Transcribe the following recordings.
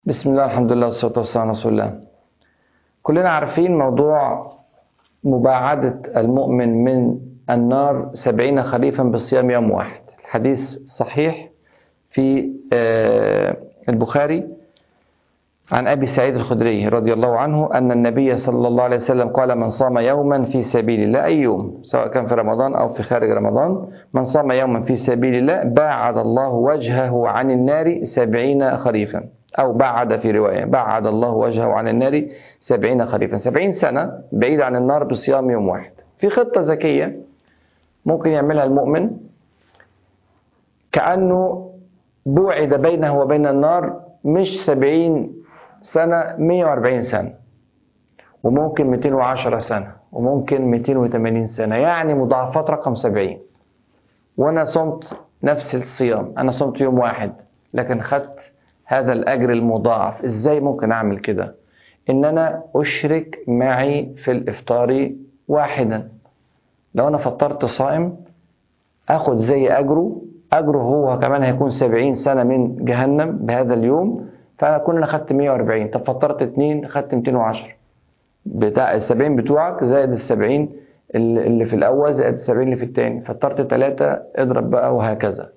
بسم الله الحمد لله والصلاة والسلام على رسول الله كلنا عارفين موضوع مباعدة المؤمن من النار سبعين خريفا بالصيام يوم واحد الحديث صحيح في البخاري عن أبي سعيد الخدري رضي الله عنه أن النبي صلى الله عليه وسلم قال من صام يوما في سبيل الله أي يوم سواء كان في رمضان أو في خارج رمضان من صام يوما في سبيل الله باعد الله وجهه عن النار سبعين خريفا أو بعد في رواية بعد الله وجهه عن النار سبعين خريفا سبعين سنة بعيد عن النار بصيام يوم واحد في خطة ذكية ممكن يعملها المؤمن كأنه بوعد بينه وبين النار مش سبعين سنة 140 سنة وممكن 210 سنة وممكن 280 سنة يعني مضاعفات رقم 70 وأنا صمت نفس الصيام أنا صمت يوم واحد لكن خدت هذا الأجر المضاعف إزاي ممكن أعمل كده إن أنا أشرك معي في الإفطار واحدا لو أنا فطرت صائم أخد زي أجره أجره هو كمان هيكون 70 سنة من جهنم بهذا اليوم فانا كنا خدت 140 طب فطرت اثنين خدت 210 بتاع ال 70 بتوعك زائد ال 70 اللي في الاول زائد ال 70 اللي في الثاني فطرت ثلاثه اضرب بقى وهكذا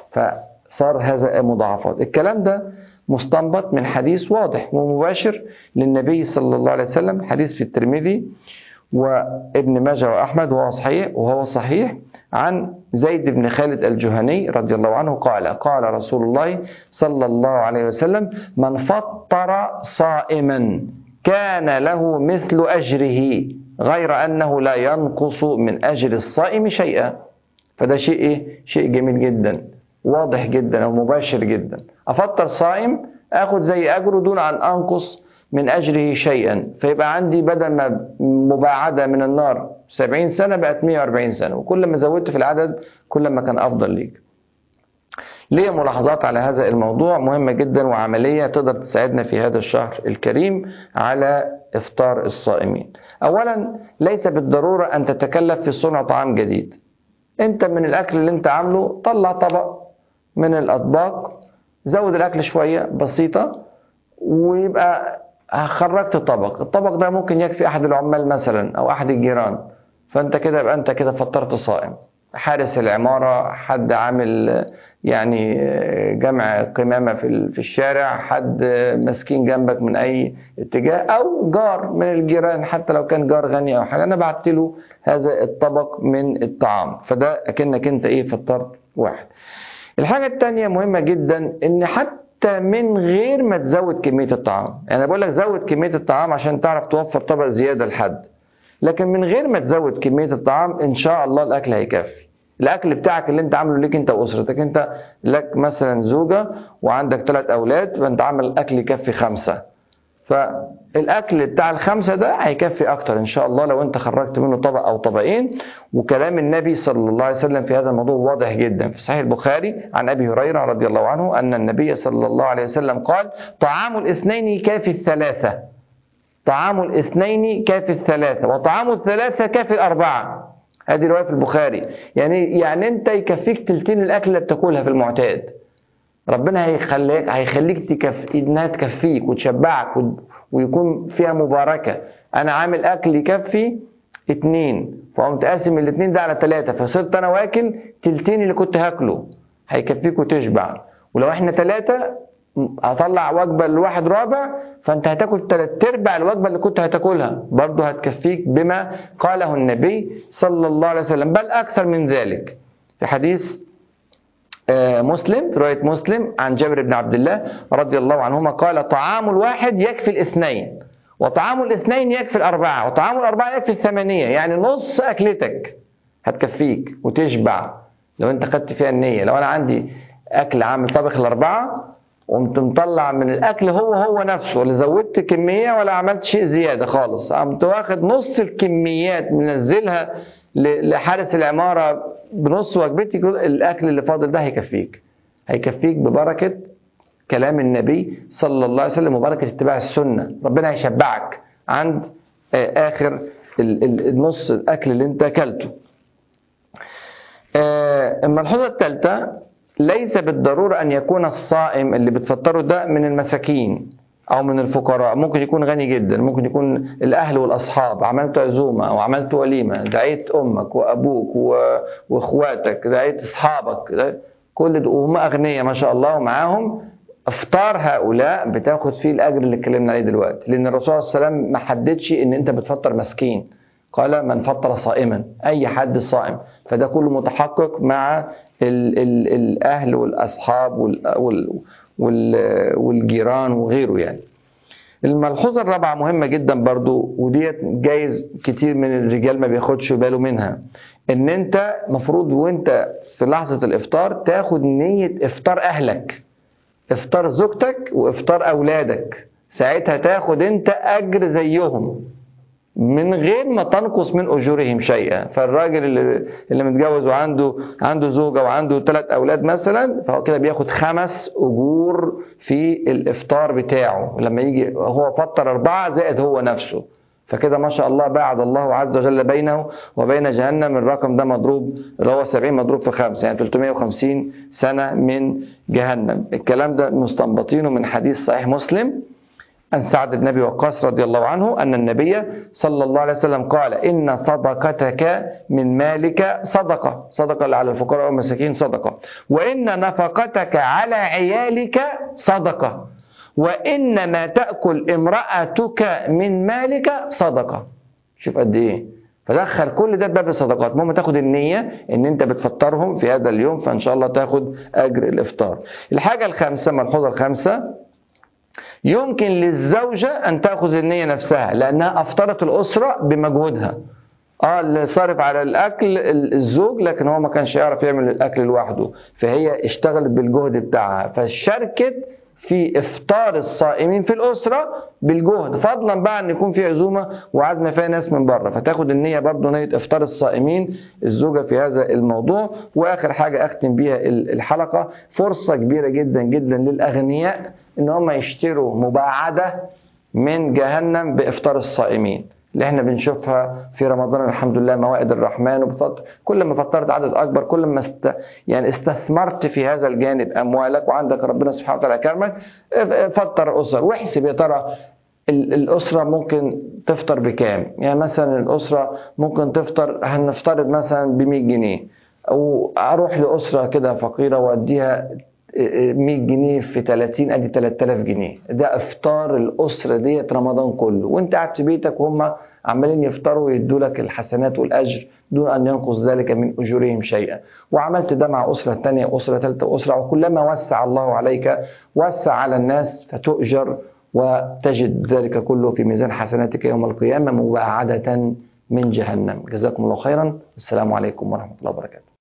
فصار هذا مضاعفات الكلام ده مستنبط من حديث واضح ومباشر للنبي صلى الله عليه وسلم حديث في الترمذي وابن ماجه واحمد وهو صحيح وهو صحيح عن زيد بن خالد الجهني رضي الله عنه قال قال رسول الله صلى الله عليه وسلم من فطر صائما كان له مثل اجره غير انه لا ينقص من اجر الصائم شيئا فده شيء ايه شيء جميل جدا واضح جدا او مباشر جدا افطر صائم اخد زي اجره دون ان انقص من أجره شيئا فيبقى عندي بدل ما مباعدة من النار 70 سنة بقت 140 سنة وكل ما زودت في العدد كل ما كان أفضل ليك ليه ملاحظات على هذا الموضوع مهمة جدا وعملية تقدر تساعدنا في هذا الشهر الكريم على إفطار الصائمين أولا ليس بالضرورة أن تتكلف في صنع طعام جديد أنت من الأكل اللي أنت عامله طلع طبق من الأطباق زود الأكل شوية بسيطة ويبقى خرجت طبق الطبق ده ممكن يكفي احد العمال مثلا او احد الجيران فانت كده يبقى انت كده فطرت صائم حارس العمارة حد عامل يعني جمع قمامة في في الشارع حد مسكين جنبك من أي اتجاه أو جار من الجيران حتى لو كان جار غني أو حاجة أنا بعت له هذا الطبق من الطعام فده أكنك أنت إيه فطرت واحد الحاجة التانية مهمة جدا إن حتى حتى من غير ما تزود كمية الطعام يعني بقول لك زود كمية الطعام عشان تعرف توفر طبق زيادة لحد لكن من غير ما تزود كمية الطعام إن شاء الله الأكل هيكفي الأكل بتاعك اللي أنت عامله ليك أنت وأسرتك أنت لك مثلا زوجة وعندك ثلاث أولاد فأنت عامل أكل يكفي خمسة فالاكل بتاع الخمسه ده هيكفي اكتر ان شاء الله لو انت خرجت منه طبق او طبقين وكلام النبي صلى الله عليه وسلم في هذا الموضوع واضح جدا في صحيح البخاري عن ابي هريره رضي الله عنه ان النبي صلى الله عليه وسلم قال طعام الاثنين كافي الثلاثه طعام الاثنين كافي الثلاثه وطعام الثلاثه كافي الاربعه هذه روايه في البخاري يعني يعني انت يكفيك تلتين الاكل اللي بتاكلها في المعتاد ربنا هيخليك هيخليك تكف انها تكفيك وتشبعك ويكون فيها مباركه انا عامل اكل يكفي اتنين فقمت قاسم الاتنين ده على تلاته فصرت انا واكل تلتين اللي كنت هاكله هيكفيك وتشبع ولو احنا تلاته هطلع وجبه لواحد رابع فانت هتاكل تلات ارباع الوجبه اللي كنت هتاكلها برضه هتكفيك بما قاله النبي صلى الله عليه وسلم بل اكثر من ذلك في حديث مسلم في رواية مسلم عن جابر بن عبد الله رضي الله عنهما قال طعام الواحد يكفي الاثنين وطعام الاثنين يكفي الأربعة وطعام الأربعة يكفي الثمانية يعني نص أكلتك هتكفيك وتشبع لو أنت خدت فيها النية لو أنا عندي أكل عامل طبخ الأربعة قمت مطلع من الأكل هو هو نفسه ولا زودت كمية ولا عملت شيء زيادة خالص قمت واخد نص الكميات منزلها لحارس العمارة بنص وجبتي الاكل اللي فاضل ده هيكفيك هيكفيك ببركه كلام النبي صلى الله عليه وسلم وبركه اتباع السنه ربنا هيشبعك عند اخر النص الاكل اللي انت اكلته الملحوظه الثالثه ليس بالضرورة أن يكون الصائم اللي بتفطره ده من المساكين أو من الفقراء ممكن يكون غني جدا ممكن يكون الأهل والأصحاب عملت عزومة أو عملت وليمة دعيت أمك وأبوك و- وإخواتك دعيت أصحابك ده- كل ده وهم أغنياء ما شاء الله ومعاهم افطار هؤلاء بتاخد فيه الأجر اللي اتكلمنا عليه دلوقتي لأن الرسول صلى الله عليه وسلم ما حددش إن أنت بتفطر مسكين قال من فطر صائما أي حد صائم فده كله متحقق مع ال ال الأهل والأصحاب وال وال وال والجيران وغيره يعني الملحوظة الرابعة مهمة جدا برضو وديت جايز كتير من الرجال ما بياخدش باله منها ان انت مفروض وانت في لحظة الافطار تاخد نية افطار اهلك افطار زوجتك وافطار اولادك ساعتها تاخد انت اجر زيهم من غير ما تنقص من اجورهم شيئا فالراجل اللي, اللي متجوز وعنده عنده زوجه وعنده ثلاث اولاد مثلا فهو كده بياخد خمس اجور في الافطار بتاعه لما يجي هو فطر اربعه زائد هو نفسه فكده ما شاء الله باعد الله عز وجل بينه وبين جهنم الرقم ده مضروب اللي هو 70 مضروب في خمسة يعني 350 سنة من جهنم الكلام ده مستنبطينه من حديث صحيح مسلم عن سعد بن ابي وقاص رضي الله عنه ان النبي صلى الله عليه وسلم قال ان صدقتك من مالك صدقه صدقه اللي على الفقراء والمساكين صدقه وان نفقتك على عيالك صدقه وان ما تاكل امراتك من مالك صدقه شوف قد ايه فدخل كل ده باب الصدقات المهم تاخد النية ان انت بتفطرهم في هذا اليوم فان شاء الله تاخد اجر الافطار الحاجة الخامسة ملحوظة الخامسة يمكن للزوجة أن تأخذ النية نفسها لأنها أفطرت الأسرة بمجهودها اه اللي صارف على الاكل الزوج لكن هو ما كانش يعرف يعمل الاكل لوحده فهي اشتغلت بالجهد بتاعها فشاركت في افطار الصائمين في الاسره بالجهد فضلا بقى ان يكون في عزومه وعزم فيها ناس من بره فتاخد النيه برضه نيه افطار الصائمين الزوجه في هذا الموضوع واخر حاجه اختم بيها الحلقه فرصه كبيره جدا جدا للاغنياء ان هم يشتروا مباعده من جهنم بافطار الصائمين اللي احنا بنشوفها في رمضان الحمد لله موائد الرحمن وبفطر كل ما فطرت عدد اكبر كل ما است يعني استثمرت في هذا الجانب اموالك وعندك ربنا سبحانه وتعالى كرمك فطر اسر واحسب يا ترى الأسرة ممكن تفطر بكام؟ يعني مثلا الأسرة ممكن تفطر هنفترض مثلا ب 100 جنيه أو أروح لأسرة كده فقيرة وأديها 100 جنيه في 30 ادي 3000 جنيه ده افطار الاسره ديت رمضان كله وانت قاعد في بيتك وهم عمالين يفطروا ويدوا لك الحسنات والاجر دون ان ينقص ذلك من اجورهم شيئا وعملت ده مع اسره ثانيه واسره ثالثه واسره وكلما وسع الله عليك وسع على الناس فتؤجر وتجد ذلك كله في ميزان حسناتك يوم القيامه مباعده من جهنم جزاكم الله خيرا السلام عليكم ورحمه الله وبركاته